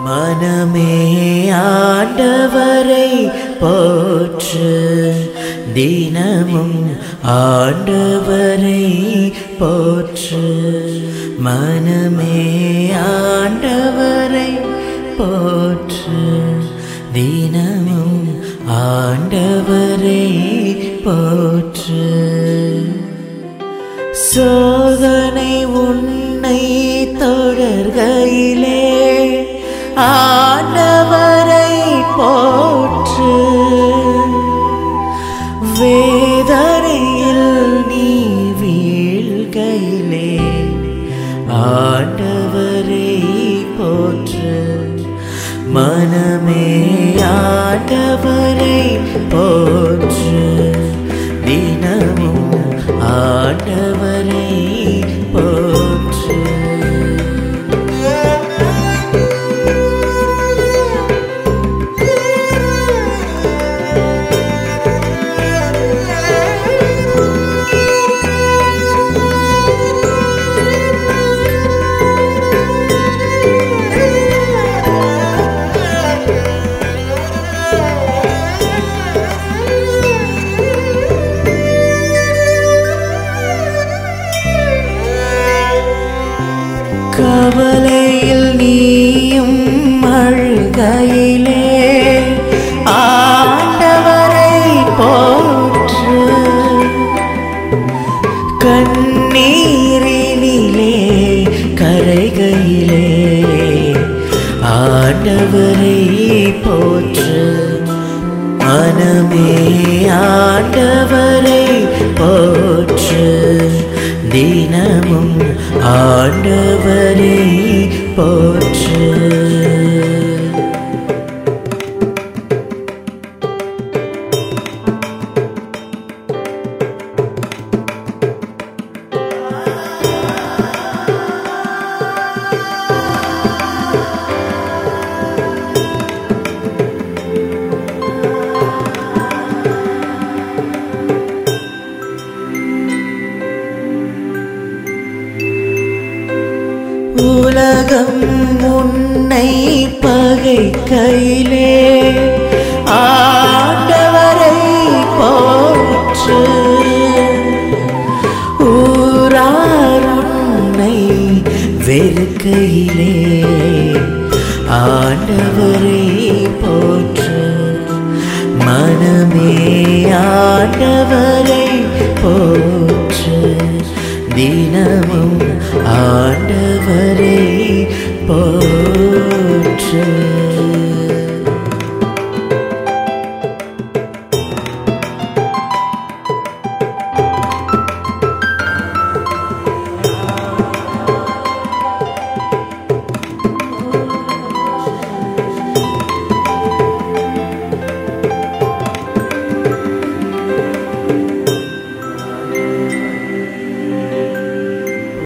மனமே ஆண்டவரை போற்று தினமும் ஆண்டவரை போற்று மனமே ஆண்டவரை போற்று தினமும் ஆண்டவரை போற்று சோதனை உன்னை தொடர்கையிலே ஆண்டவரை போற்று வேதனையில் நீ வீழ்கையிலே ஆண்டவரை போற்று மனமே ஆண்டவரை போற்று தினமும் ஆண்டவரை போற்று கவலையில் நீயும் அழுகையிலே ஆண்டவரை போற்று கண்ணீரினிலே கரைகையிலே ஆண்டவரை போற்று மனமே ஆண்டவரை போற்று தினமும் ஆண்டவரை போற்று உலகம் உன்னை பகைக்கையிலே ஆண்டவரை போற்று ஊரார் உன்னை வெறுக்கையிலே ஆண்டவரை போற்று மனமே ஆண்டவரை போற்று தினமும்